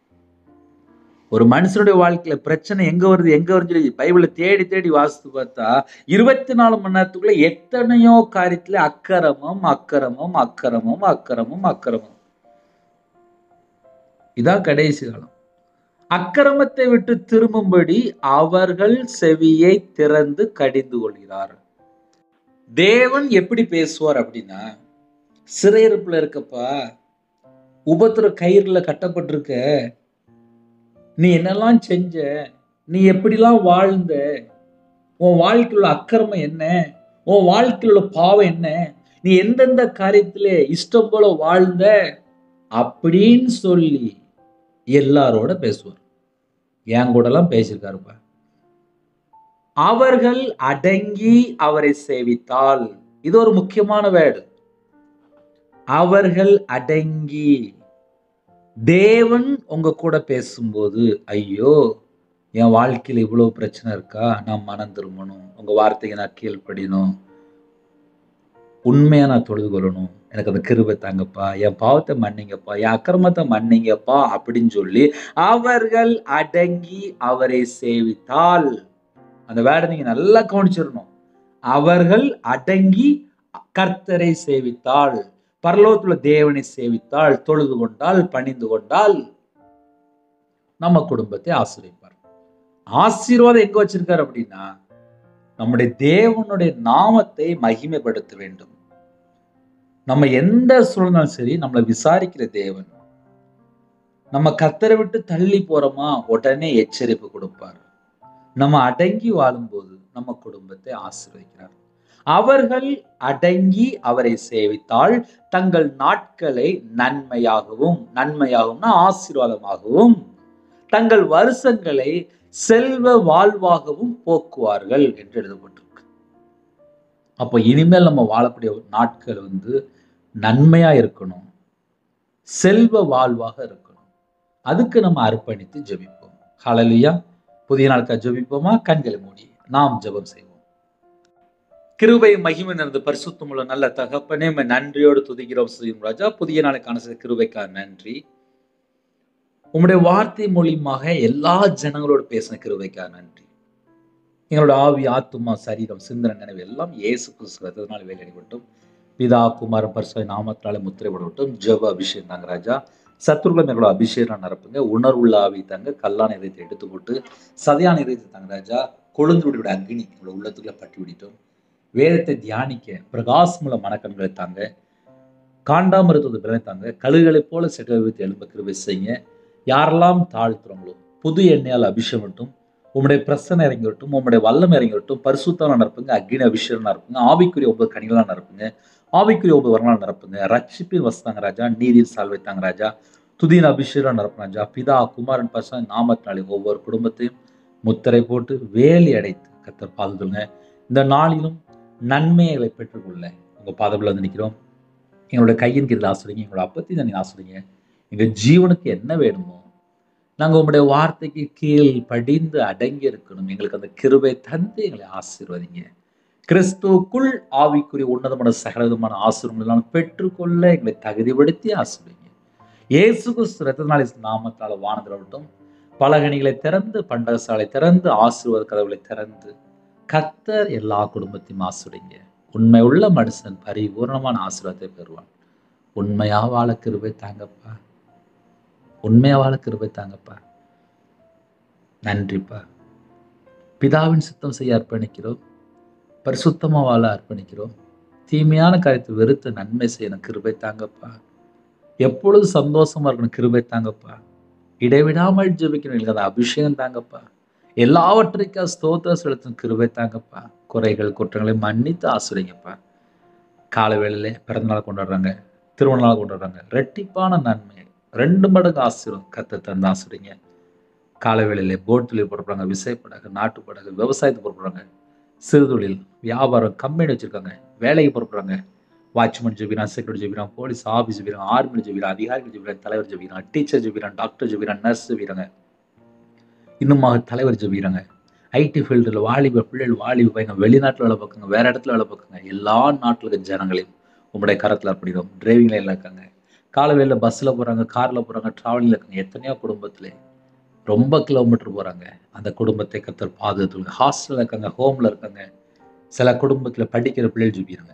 ஒரு மனுஷனுடைய வாழ்க்கையில பிரச்சனை எங்க வருது எங்க வருது சொல்லி பைபிளை தேடி தேடி வாசித்து பார்த்தா இருபத்தி நாலு மணி நேரத்துக்குள்ள எத்தனையோ காரியத்துல அக்கிரமம் அக்கிரமம் அக்கிரமம் அக்கிரமம் அக்கிரமம் இதான் கடைசி காலம் அக்கிரமத்தை விட்டு திரும்பும்படி அவர்கள் செவியை திறந்து கடிந்து கொள்கிறார் தேவன் எப்படி பேசுவார் அப்படின்னா சிறையிருப்புல இருக்கப்பா உபத்திர கயிறுல கட்டப்பட்டிருக்க நீ என்னெல்லாம் செஞ்ச நீ எப்படிலாம் வாழ்ந்த உன் வாழ்க்கையில் உள்ள அக்கிரமம் என்ன உன் வாழ்க்கையில் உள்ள பாவம் என்ன நீ எந்தெந்த காரியத்துல இஷ்டம் போல வாழ்ந்த அப்படின்னு சொல்லி எல்லாரோட பேசுவார் என் கூடலாம் பேசியிருக்காருப்பா அவர்கள் அடங்கி அவரை சேவித்தால் இது ஒரு முக்கியமான வேர்டு அவர்கள் அடங்கி தேவன் உங்க கூட பேசும்போது ஐயோ என் வாழ்க்கையில இவ்வளவு பிரச்சனை இருக்கா நான் மனம் திரும்பணும் உங்க வார்த்தைக்கு நான் கீழ்ப்படியணும் உண்மையா நான் தொழுது கொள்ளணும் எனக்கு அந்த கிருபை தாங்கப்பா என் பாவத்தை மன்னிங்கப்பா என் அக்கிரமத்தை மன்னிங்கப்பா அப்படின்னு சொல்லி அவர்கள் அடங்கி அவரை சேவித்தால் அந்த வேர்டை நீங்க நல்லா கவனிச்சிடணும் அவர்கள் அடங்கி கர்த்தரை சேவித்தாள் பரலோகத்துல தேவனை சேவித்தால் தொழுது கொண்டால் பணிந்து கொண்டால் நம்ம குடும்பத்தை ஆசிரியப்பார் ஆசீர்வாதம் எங்க வச்சிருக்காரு அப்படின்னா நம்முடைய தேவனுடைய நாமத்தை மகிமைப்படுத்த வேண்டும் நம்ம எந்த சூழ்நிலும் சரி நம்மளை விசாரிக்கிற தேவன் நம்ம கத்தரை விட்டு தள்ளி போறோமா உடனே எச்சரிப்பு கொடுப்பார் நம்ம அடங்கி வாழும்போது நம்ம குடும்பத்தை ஆசீர்வதிக்கிறார் அவர்கள் அடங்கி அவரை சேவித்தால் தங்கள் நாட்களை நன்மையாகவும் நன்மையாகும்னா ஆசீர்வாதமாகவும் தங்கள் வருஷங்களை செல்வ வாழ்வாகவும் போக்குவார்கள் என்று எழுதப்பட்டிருக்கு அப்போ இனிமேல் நம்ம வாழக்கூடிய நாட்கள் வந்து நன்மையா இருக்கணும் செல்வ வாழ்வாக இருக்கணும் அதுக்கு நம்ம அர்ப்பணித்து ஜெபிப்போம் ஹalleluya புதிய நாளுக்கா ஜெபிப்போமா கண்களை மூடி நாம் ஜெபம் செய்வோம் கிருபை மகிமை நிறைந்த பரிசுத்தமுள்ள நல்ல தகப்பனே உம்மை நன்றியோடு துதிக்கிறோம் செய்யும் ராஜா புதிய நாளுக்கான சில கிருபைக்காக நன்றி உம்முடைய வார்த்தை மூலியமாக எல்லா ஜனங்களோடு பேசின கிருபைக்காக நன்றி எங்களோட ஆவி ஆத்துமா சரீரம் சிந்தனை நினைவு எல்லாம் இயேசு கிறிஸ்து ரத்தத்தினால் வேலையடிபட்டும் பிதா குமாரன் பரிசுத்த நாமத்தினாலே முத்திரைப்படட்டும் ஜெப அபிஷேகம் தாங்க ராஜா சத்துருக்களை எங்களோட அபிஷேகம் நிரப்புங்க உணர்வுள்ள ஆவி தாங்க கல்லான இதயத்தை எடுத்து போட்டு சதையான இதயத்தை தாங்க ராஜா கொழுந்து விடுவிட அக்னி எங்களோட உள்ளத்துக்குள்ள பட்டி விடிட்டோம் வேதத்தை தியானிக்க பிரகாசமுள்ள மனக்கண்களை தாங்க காண்டாமிருத்தது பிறனை தாங்க கழுகுகளைப் போல செட்டை வைத்து எழும்ப கிருபை செய்யுங்க யாரெல்லாம் தாழ்த்துறோங்களோ புது எண்ணெயால் அபிஷேகம் விட்டும் உம்முடைய பிரசனை இறங்கி விட்டும் உம்முடைய வல்லம் இறங்கி விட்டும் பரிசுத்தான நடப்புங்க அக்னி அபிஷேகம் நடப்புங்க ஆவிக்குரிய ஒன்பது கனிகளாக நடப்புங்க ஆவிக்குரிய ஒன்பது வரலாறு நடப்புங்க ரட்சிப்பின் வசதாங்க ராஜா நீதியின் சால் வைத்தாங்க ராஜா துதியின் அபிஷேகம் நடப்பு ராஜா பிதா குமாரன் பசங்க நாமத்தினாலே ஒவ்வொரு குடும்பத்தையும் முத்திரை போட்டு வேலி அடைத்து கத்தர் பாதுகாங்க இந்த நாளிலும் நன்மைகளை பெற்றுக்கொள்ள உங்கள் பாதவில் வந்து நிற்கிறோம் எங்களோட கையின் கீழ் ஆசிரியங்க எங்களோட அப்பத்தி தண்ணி ஆசிரியங்க எங்கள் ஜீவனுக்கு என்ன வேணுமோ நாங்கள் உங்களுடைய வார்த்தைக்கு கீழ் படிந்து அடங்கி இருக்கணும் எங்களுக்கு அந்த கிருபை தந்து எங்களை ஆசீர்வதிங்க கிறிஸ்துவுக்குள் ஆவிக்குரிய உன்னதமான சகலவிதமான ஆசீர்வங்களால் பெற்றுக்கொள்ள எங்களை தகுதிப்படுத்தி ஆசீர்வதிங்க இயேசு கிறிஸ்து ரத்தனாலி நாமத்தால் வானதிரவட்டும் பலகணிகளை திறந்து பண்டகசாலை திறந்து ஆசீர்வாத கதவுகளை திறந்து கத்தர் எல்லா குடும்பத்தையும் ஆசிரிங்க உண்மை உள்ள மனுஷன் பரிபூர்ணமான ஆசீர்வாதத்தை பெறுவான் உண்மையா வாழ கிருபை தாங்கப்பா உண்மையா வாழ கிருபை தாங்கப்பா நன்றிப்பா பிதாவின் சுத்தம் செய்ய அர்ப்பணிக்கிறோம் பரிசுத்தமா வாழ அர்ப்பணிக்கிறோம் தீமையான காரியத்தை வெறுத்து நன்மை செய்யணும் கிருபை தாங்கப்பா எப்பொழுது சந்தோஷமா இருக்கணும் கிருபை தாங்கப்பா இடைவிடாமல் ஜெபிக்கணும் எனக்கு அந்த அபிஷேகம் தாங்கப்பா எல்லாவற்றைக்கும் ஸ்தோத்திர செலுத்தும் கிருபை தாங்கப்பா குறைகள் குற்றங்களை மன்னித்து ஆசிரியங்கப்பா கால வேளையில பிறந்தநாள் கொண்டாடுறாங்க திருமண நாள் கொண்டாடுறாங்க ரெட்டிப்பான நன்மை ரெண்டு மடங்கு ஆசிரியம் கத்தை தந்து ஆசிரியங்க கால வேளையில போட் தொழில் புறப்படுறாங்க விசைப்படகு நாட்டு படகு விவசாயத்துக்கு புறப்படுறாங்க சிறுதொழில் வியாபாரம் கம்பெனி வச்சிருக்காங்க வேலைக்கு புறப்படுறாங்க வாட்ச்மேன் ஜெபிரான் செக்யூரிட்டி ஜெபிரான் போலீஸ் ஆஃபீஸ் ஜெபிரான் ஆர்மி ஜெபிரான் அதிகாரிகள் ஜெபிரான் தலைவர் ஜெபிரான் டீச்சர் ஜெபிரான் டாக்டர் ஜெபிரான் நர்ஸ் ஜெபிராங்க இன்னுமாக தலைவர் ஜெபிக்கிறாங்க ஐடி ஃபீல்டில் வாலிப பிள்ளைகள் வாலிப பையங்க வெளிநாட்டில் வேலை பார்க்குங்க வேற இடத்துல வேலை பார்க்குங்க எல்லா நாட்டில் இருக்க ஜனங்களையும் உங்களுடைய கரத்தில் அர்ப்பணிக்கிறோம் டிரைவிங் லைனில் இருக்காங்க காலவேளில் பஸ்ஸில் போகிறாங்க காரில் போகிறாங்க ட்ராவலிங்கில் இருக்காங்க எத்தனையோ குடும்பத்தில் ரொம்ப கிலோமீட்டர் போகிறாங்க அந்த குடும்பத்தை கத்தர் பாதுகாத்துங்க ஹாஸ்டலில் இருக்காங்க ஹோமில் இருக்காங்க சில குடும்பத்தில் படிக்கிற பிள்ளைகள் ஜெபிக்கிறாங்க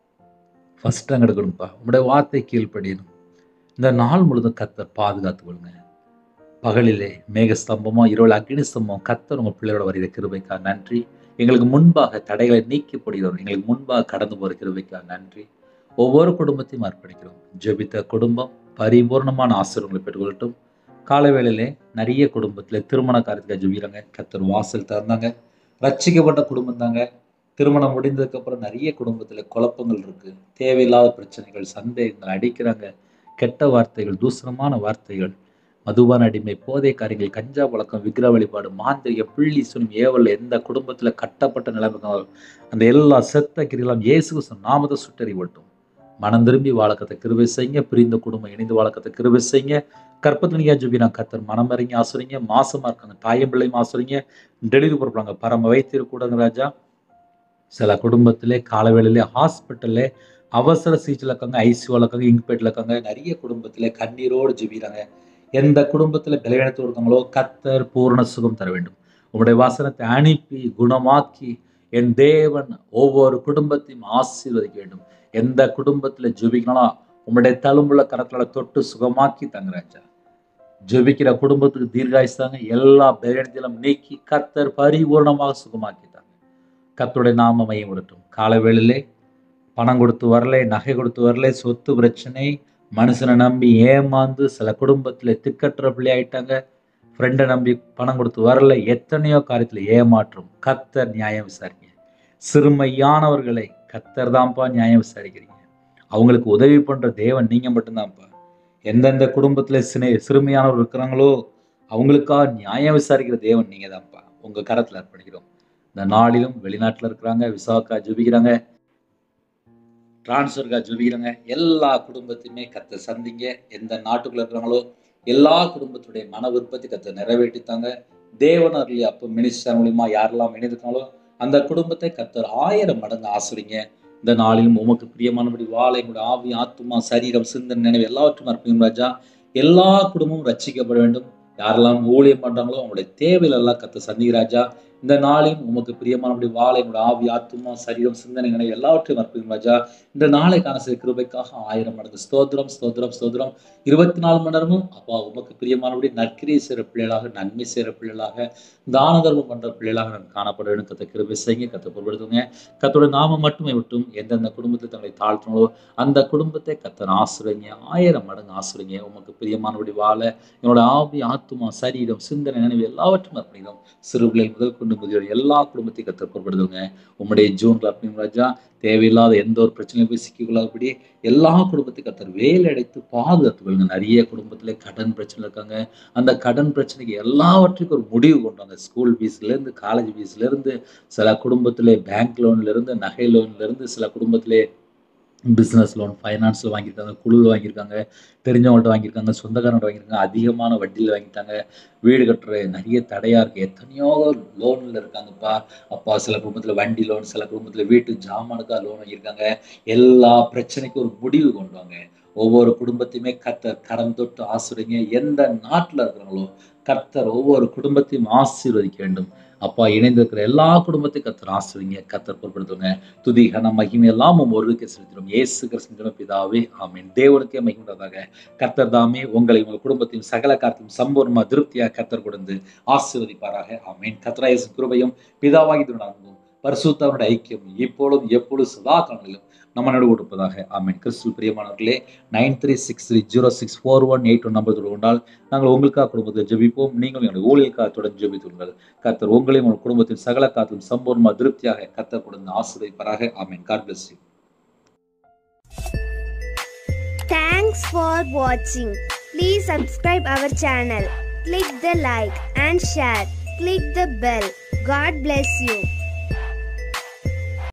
ஃபஸ்ட் ரேங்க் எடுக்கணும்ப்பா உங்களுடைய வார்த்தை கீழ்ப்படியணும் இந்த நாள் முழுதும் கத்தர் பாதுகாத்து கொள்ளுங்க பகலிலே மேகஸ்தம்பமோ இரவில் அக்னி ஸ்தம்பம் கத்தர் உங்கள் பிள்ளையோட வருகிற கிருபைக்கா நன்றி எங்களுக்கு முன்பாக தடைகளை நீக்கி போடுகிறோம் எங்களுக்கு முன்பாக கடந்து போகிற கிருபைக்கா நன்றி ஒவ்வொரு குடும்பத்தையும் அர்ப்பணிக்கிறோம் ஜெபித்த குடும்பம் பரிபூர்ணமான ஆசிரியர்களை பெற்றுக்கொள்ளட்டும் காலை வேளையிலே நிறைய குடும்பத்தில் திருமண காரியத்துக்கு ஜெபிக்கிறாங்க கத்தர் வாசல் திறந்தாங்க ரட்சிக்கப்பட்ட குடும்பம் தாங்க திருமணம் முடிந்ததுக்கப்புறம் நிறைய குடும்பத்தில் குழப்பங்கள் இருக்கு தேவையில்லாத பிரச்சனைகள் சந்தேகங்கள் அடிக்கிறாங்க கெட்ட வார்த்தைகள் தூசணமான வார்த்தைகள் மதுபான அடிமை போதை காரியங்கள் கஞ்சா பழக்கம் விக்கிர வழிபாடு மாந்திரிக புள்ளி சுனம் ஏவல் எந்த குடும்பத்தில் கட்டப்பட்ட நிலைமை அந்த எல்லா செத்த கிரிகளும் இயேசு கிறிஸ்து நாமத்தை சுட்டறிவட்டும் மனம் திரும்பி வாழக்கத்தை கிருபை செய்யுங்க பிரிந்த குடும்பம் இணைந்து வாழக்கத்தை கிருபை செய்யுங்க கற்பத்தினியா ஜுபினா கத்தர் மனம் இறங்கி ஆசுறீங்க மாசமா இருக்காங்க தாயம் பிள்ளையும் ஆசுறீங்க டெலிவரி பொறுப்பாங்க பரம வைத்திருக்கூடங்க ராஜா சில குடும்பத்திலே காலவேளையிலே ஹாஸ்பிட்டல்ல அவசர சிகிச்சையில் இருக்காங்க ஐசியூவில் இருக்காங்க இங்க்பேட்டில் இருக்காங்க நிறைய குடும்பத்தில் கண்ணீரோடு ஜெபிக்கிறாங்க எந்த குடும்பத்தில் பலவீனத்தோடு இருக்காங்களோ கத்தர் பூரண சுகம் தர வேண்டும் உங்களுடைய வசனத்தை அனுப்பி குணமாக்கி என் தேவன் ஒவ்வொரு குடும்பத்தையும் ஆசீர்வதிக்க வேண்டும் எந்த குடும்பத்தில் ஜெபிக்கணும் உங்களுடைய தழும்புள்ள கரத்தால தொட்டு சுகமாக்கி தங்க ராஜா ஜெபிக்கிற குடும்பத்துக்கு தீர்காயுசு தாங்க எல்லா பலவீனத்திலும் நீக்கி கத்தர் பரிபூர்ணமாக சுகமாக்கி தாங்க கத்தருடைய நாம மையம் விடட்டும் கால வேளையிலே பணம் கொடுத்து வரல நகை கொடுத்து வரல சொத்து பிரச்சனை மனுஷனை நம்பி ஏமாந்து சில குடும்பத்தில் திக்கற்ற பிள்ளை ஆயிட்டாங்க ஃப்ரெண்டை நம்பி பணம் கொடுத்து வரல எத்தனையோ காரியத்தில் ஏமாற்றம் கத்தர் நியாயம் விசாரிங்க சிறுமையானவர்களை கத்தர் தான்ப்பா நியாயம் விசாரிக்கிறீங்க அவங்களுக்கு உதவி பண்ற தேவன் நீங்க மட்டும்தான்ப்பா எந்தெந்த குடும்பத்துல சினை சிறுமையானவர் இருக்கிறாங்களோ அவங்களுக்காக நியாயம் விசாரிக்கிற தேவன் நீங்க தான்ப்பா உங்க கரத்துல அர்ப்பணிக்கிறோம் இந்த நாளிலும் வெளிநாட்டுல இருக்கிறாங்க விசாக்கா ஜெபிக்கிறாங்க டிரான்ஸ்ஃபருக்காக ஜெபிக்கிறோங்க எல்லா குடும்பத்தையுமே கத்த சந்திங்க எந்த நாட்டுக்குள்ள இருக்கிறாங்களோ எல்லா குடும்பத்துடைய மன விருப்பத்தை கத்த நிறைவேற்றித்தாங்க தேவனர்லி அப்போ மினிஸ்டர் மூலியமா யாரெல்லாம் இணைந்திருக்காங்களோ அந்த குடும்பத்தை கத்தர் ஆயிரம் மடங்கு ஆசிரிங்க இந்த நாளிலும் உமக்கு பிரியமானபடி வாழை எங்களுடைய ஆவி ஆத்துமா சரீரம் சிந்தனை நினைவு எல்லாவற்றும் அர்ப்பணிக்கும் ராஜா எல்லா குடும்பமும் ரட்சிக்கப்பட வேண்டும் யாரெல்லாம் ஊழியம் பண்றாங்களோ அவங்களுடைய தேவையில எல்லாம் கத்த சந்திங்க ராஜா இந்த நாளையும் உமக்கு பிரியமானபடி வாழை எங்களுடைய ஆவி ஆத்துமா சரீரம் சிந்தனை நினைவு எல்லாவற்றையும் அர்ப்பணிக்கும் ராஜா இந்த நாளைக்கான சில கிருபைக்காக ஆயிரம் மடங்கு ஸ்தோத்திரம் ஸ்தோத்திரம் ஸ்தோத்திரம் இருபத்தி நாலு மணி நேரமும் அப்பா உமக்கு பிரியமானபடி நற்கிரியை செய்கிற பிள்ளைகளாக நன்மை செய்கிற பிள்ளைகளாக தான தர்மம் பண்ற பிள்ளைகளாக நான் காணப்பட வேண்டும் கத்த கிருபை செய்யுங்க கத்த பொருட்படுத்துங்க கத்தோட நாம மட்டுமே விட்டும் எந்தெந்த குடும்பத்தை தங்களை தாழ்த்தினாலோ அந்த குடும்பத்தை கத்தர் ஆசுறீங்க ஆயிரம் மடங்கு ஆசுறீங்க உமக்கு பிரியமானபடி வாழ என்னோட ஆவி ஆத்துமா சரீரம் சிந்தனை நினைவு எல்லாவற்றும் அர்ப்பணிக்கிறோம் சிறு பிள்ளை முதல் கொண்டு முதியோர் எல்லா குடும்பத்தையும் கத்தர் பொருட்படுத்துங்க உம்முடைய ஜூன்ல அப்படின்னு ராஜா தேவையில்லாத எந்த ஒரு பிரச்சனையும் போய் சிக்கிக்கொள்ளாதபடி எல்லா குடும்பத்தையும் கத்தர் வேலை அடைத்து பாதுகாத்து கொள்ளுங்க நிறைய குடும்பத்துல கடன் பிரச்சனை இருக்காங்க அந்த கடன் பிரச்சனைக்கு எல்லாவற்றுக்கும் ஒரு முடிவு கொண்டு வாங்க ஸ்கூல் ஃபீஸ்ல இருந்து காலேஜ் ஃபீஸ்ல இருந்து சில குடும்பத்திலே பேங்க் லோன்ல இருந்து நகை லோன்ல இருந்து சில குடும்பத்திலே பிஸ்னஸ் லோன் ஃபைனான்ஸில் வாங்கியிருக்காங்க குழுவில் வாங்கியிருக்காங்க தெரிஞ்சவங்கள்ட்ட வாங்கியிருக்காங்க சொந்தக்காரங்கள்ட்ட வாங்கியிருக்காங்க அதிகமான வட்டியில் வாங்கிட்டாங்க வீடு கட்டுற நிறைய தடையாக இருக்குது எத்தனையோ லோனில் இருக்காங்கப்பா அப்பா சில குடும்பத்தில் வண்டி லோன் சில குடும்பத்தில் வீட்டு ஜாமானுக்காக லோன் வாங்கியிருக்காங்க எல்லா பிரச்சனைக்கும் ஒரு முடிவு கொண்டு வாங்க ஒவ்வொரு குடும்பத்தையுமே கத்தர் கரம் தொட்டு ஆசிரியங்க எந்த நாட்டில் இருக்கிறாங்களோ கர்த்தர் ஒவ்வொரு குடும்பத்தையும் ஆசீர்வதிக்க வேண்டும் அப்பா இணைந்திருக்கிற எல்லா குடும்பத்தையும் கத்தர் ஆசிரியங்க கத்தர் பொருட்படுத்துங்க துதி கன மகிமை எல்லாம் ஒருவருக்கே செலுத்திடும் ஏசு கிருஷ்ணன் பிதாவே ஆமீன் தேவனுக்கே மகிழ்ந்ததாக கர்த்தர் தாமே உங்களை உங்கள் குடும்பத்தையும் சகல காரத்தையும் சம்பூர்ணமா திருப்தியாக கர்த்தர் கொடுத்து ஆசீர்வதிப்பாராக ஆமீன் கத்ராயசு கிருபையும் பிதாவாகி அன்பும் பரிசுத்தவனுடைய ஐக்கியம் இப்பொழுதும் எப்பொழுது சதா காலங்களிலும் நம்ம நடு கொடுப்பதாக ஆமீன் கிறிஸ்து பிரியமானவர்களே nine three six three zero six four one eight one number கொண்டால் நாங்கள் உங்களுக்காக குடும்பத்தை ஜெபிப்போம் நீங்கள் எங்களுடைய ஊழியக்காக தொடர்ந்து ஜெபித்துள்ளார் கர்த்தர் உங்களையும் உங்கள் குடும்பத்தின் சகல காத்திலும் சம்பூர்ணமா திருப்தியாக கர்த்தர் கொடுத்து ஆசிரியப்பாராக ஆமீன் God bless you Thanks for watching. Please subscribe our channel. Click the like and share. Click the bell. God bless you.